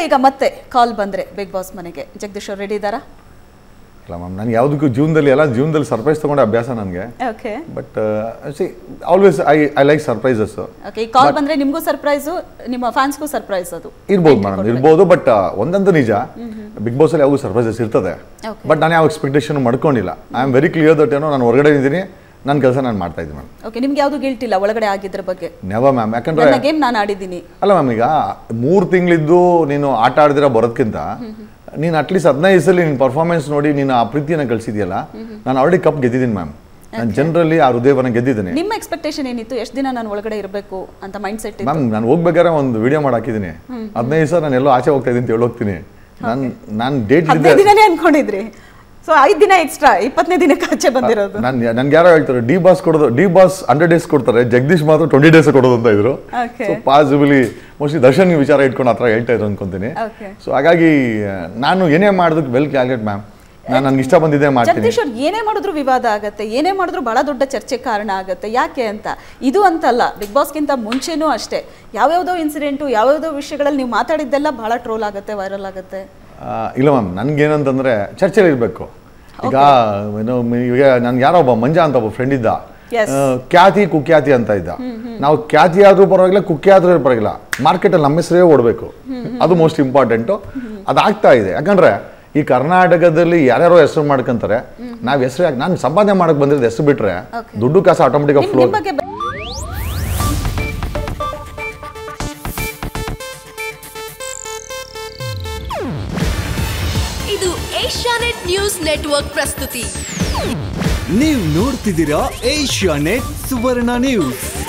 ಈಗ ಮತ್ತೆ ಕಾಲ್ ಬಂದ್ರೆ ಬಿಗ್ ಬಾಸ್ ಮನೆಗೆ ಜಗದೀಶ್ ಅವ್ರು ರೆಡಿ ಇದ್ದಾರಾ ಇಲ್ಲ ಮ್ಯಾಮ್ ನಾನು ಯಾವುದಕ್ಕೂ ಜೀವನದಲ್ಲಿ ಎಲ್ಲ ಜೀವನದಲ್ಲಿ ಸರ್ಪ್ರೈಸ್ ತೊಗೊಂಡೆ ಅಭ್ಯಾಸ ನನಗೆ okay but see always I I like surprises okay ಈ ಕಾಲ್ ಬಂದ್ರೆ ನಿಮಗೂ ಸರ್ಪ್ರೈಸು ನಿಮ್ಮ ಫ್ಯಾನ್ಸ್ಗೂ ಸರ್ಪ್ರೈಸ್ ಅದು ಇರ್ಬೋದು ಮೇಡಮ್ ಇರ್ಬೋದು ಬಟ್ ಒಂದಂತೂ ನಿಜ ಬಿಗ್ ಬಾಸ್ ಅಲ್ಲಿ ಯಾವಾಗ ಸರ್ಪ್ರೈಸಸ್ ಇರ್ತದೆ Okay. ಬಟ್ ನಾನು ಯಾವ ಎಕ್ಸ್ಪೆಕ್ಟೇಷನ್ ಮಾಡ್ಕೊಂಡಿಲ್ಲ I am very clear that ಏನೋ ನಾನು ಹೊರಗಡೆ ಇದ್ದೀನಿ ನನ್ನ ಕೆಲಸ ನಾನು ಮಾಡ್ತಾ ಇದ್ದೀನಿ ಮ್ಯಾಮ್ ಓಕೆ ನಿಮ್ಗೆ ಯಾವುದು ಗಿಲ್ಟ್ ಇಲ್ಲ ಒಳಗಡೆ ಆಗಿದ್ರ ಬಗ್ಗೆ ನೆವ ಮ್ಯಾಮ್ ಯಾಕಂದ್ರೆ ನನ್ನ ಗೇಮ್ ನಾನು ಆಡಿದ್ದೀನಿ ಅಲ್ಲ ಮ್ಯಾಮ್ ಈಗ ಮೂರು ತಿಂಗಳಿದ್ದು ನೀನು ಆಟ ಆಡಿದಿರ ಬರೋದಕ್ಕಿಂತ ನೀನು ಅಟ್ಲೀಸ್ಟ್ ಹದಿನೈದು ಸಲ ನಿನ್ನ ಪರ್ಫಾರ್ಮೆನ್ಸ್ ನೋಡಿ ನೀನು ಆ ಪ್ರೀತಿಯನ್ನು ಕಳಿಸಿದ್ಯಲ್ಲ ನಾನು ಆಲ್ರೆಡಿ ಕಪ್ ಗೆದ್ದಿದ್ದೀನಿ ಮ್ಯಾಮ್ ನಾನು ಜನರಲಿ ಆ ಹೃದಯವನ್ನು ಗೆದ್ದಿದ್ದೀನಿ ನಿಮ್ಮ ಎಕ್ಸ್ಪೆಕ್ಟೇಷನ್ ಏನಿತ್ತು ಎಷ್ಟು ದಿನ ನಾನು ಒಳಗಡೆ ಇರಬೇಕು ಅಂತ ಮೈಂಡ್ ಸೆಟ್ ಇತ್ತು ಮ್ಯಾಮ್ ನಾನು ಹೋಗ್ಬೇಕಾದ್ರೆ ಒಂದು ವಿಡಿಯೋ ಮಾಡಿ ಹಾಕಿದ್ದೀನಿ ಹದಿನೈದು ಸಲ ನಾನು ಎಲ್ಲೋ ಆಚೆ ಹೋಗ್ತಾ ಇದ್ದೀನಿ ಅಂತ ಹೇಳೋಗ್ತೀನಿ ನಾನು ನಾನು ಡೇಟ್ ಹದಿನೈದು ದಿನನೇ ಅನ್ಕೊಂಡಿದ್ರಿ ಸೊ ಐದು ದಿನ ಎಕ್ಸ್ಟ್ರಾ ಇಪ್ಪತ್ತನೇ ದಿನಕ್ಕೆ ಆಚೆ ಬಂದಿರೋದು ನಾನು ನನ್ಗೆ ಯಾರೋ ಹೇಳ್ತಾರೆ ಡಿ ಬಾಸ್ ಕೊಡೋದು ಡಿ ಬಾಸ್ ಹಂಡ್ರೆಡ್ ಡೇಸ್ ಕೊಡ್ತಾರೆ ಜಗದೀಶ್ ಮಾತ್ರ ಟ್ವೆಂಟಿ ಡೇಸ್ ಕೊಡೋದು ಅಂತ ಇದ್ರು Okay. So possibly mostly Darshan ವಿಚಾರ ಇಟ್ಕೊಂಡು ಆ ಥರ ಹೇಳ್ತಾ ಇದ್ರು ಅನ್ಕೊಂತೀನಿ Okay. ಸೊ ಹಾಗಾಗಿ ಆ, ನಾನು ಏನೇ ಮಾಡೋದಕ್ಕೆ ವೆಲ್ ಕ್ಯಾಲ್ಕುಲೇಟ್ ಮ್ಯಾಮ್ ನಾನು ನನ್ಗೆ ಇಷ್ಟ ಬಂದಿದ್ದೆ ಮಾಡ್ತೀನಿ ಜಗದೀಶ್ ಅವ್ರು ಏನೇ ಮಾಡಿದ್ರು ವಿವಾದ ಆಗತ್ತೆ ಏನೇ ಮಾಡಿದ್ರು ಬಹಳ ದೊಡ್ಡ ಚರ್ಚೆ ಕಾರಣ ಆಗತ್ತೆ ಯಾಕೆ ಅಂತ ಇದು ಅಂತಲ್ಲ ಬಿಗ್ ಬಾಸ್ಗಿಂತ ಮುಂಚೆನೂ ಅಷ್ಟೇ ಯಾವ್ಯಾವ್ದೋ ಇನ್ಸಿಡೆಂಟು ಯಾವ್ಯಾವ್ದೋ ವಿಷಯಗಳಲ್ಲಿ ನೀವು ಮಾತಾಡಿದ್ದೆಲ್ಲ ಬಹಳ ಟ್ರೋಲ್ ಆಗುತ್ತೆ ವೈರಲ್ ಆಗುತ್ತೆ ಆ, ಇಲ್ಲ ಮ್ಯಾಮ್ ನನ್ಗೇನಂತಂದ್ರೆ ಚರ್ಚೆಲಿ ಇರಬೇಕು ಈಗ ಏನು ಈಗ ನನ್ಗೆ ಯಾರೋ ಒಬ್ಬ ಮಂಜ ಅಂತ ಒಬ್ಬ ಫ್ರೆಂಡ್ ಇದ್ದ Yes. ಆ, ಖ್ಯಾತಿ ಕುಖ್ಯಾತಿ ಅಂತ ಇದ್ದ ನಾವು ಖ್ಯಾತಿ ಆದ್ರೂ ಪರವಾಗಿಲ್ಲ ಕುಖ್ಯಾತಿ ಆದ್ರೂ ಪರವಾಗಿಲ್ಲ ಮಾರ್ಕೆಟಲ್ಲಿ ನಮ್ಮ ಹೆಸರೇ ಓಡಬೇಕು ಅದು ಮೋಸ್ಟ್ ಇಂಪಾರ್ಟೆಂಟು ಅದಾಗ್ತಾ ಇದೆ ಯಾಕಂದ್ರೆ ಈ ಕರ್ನಾಟಕದಲ್ಲಿ ಯಾರ್ಯಾರೋ ಹೆಸರು ಮಾಡ್ಕೊಂತಾರೆ ನಾವು ಹೆಸರು ಯಾಕೆ ನಾನು ಸಂಪಾದನೆ ಮಾಡಕ್ ಬಂದಿರೋದು ಹೆಸರು ಬಿಟ್ರೆ Okay. ದುಡ್ಡು ಕಾಸು ಆಟೋಮೆಟಿಕ್ ನಿಮ್ ಫ್ಲೋ ನಿಮ್ ಬಗ್ಗೆ ಬ- ಇದು ಏಷ್ಯಾನೆಟ್ ನ್ಯೂಸ್ ನೆಟ್ವರ್ಕ್ ಪ್ರಸ್ತುತಿ ನೀವು ನೋಡ್ತಿದ್ದೀರಾ ಏಷ್ಯಾ ನೆಟ್ ಸುವರ್ಣ ನ್ಯೂಸ್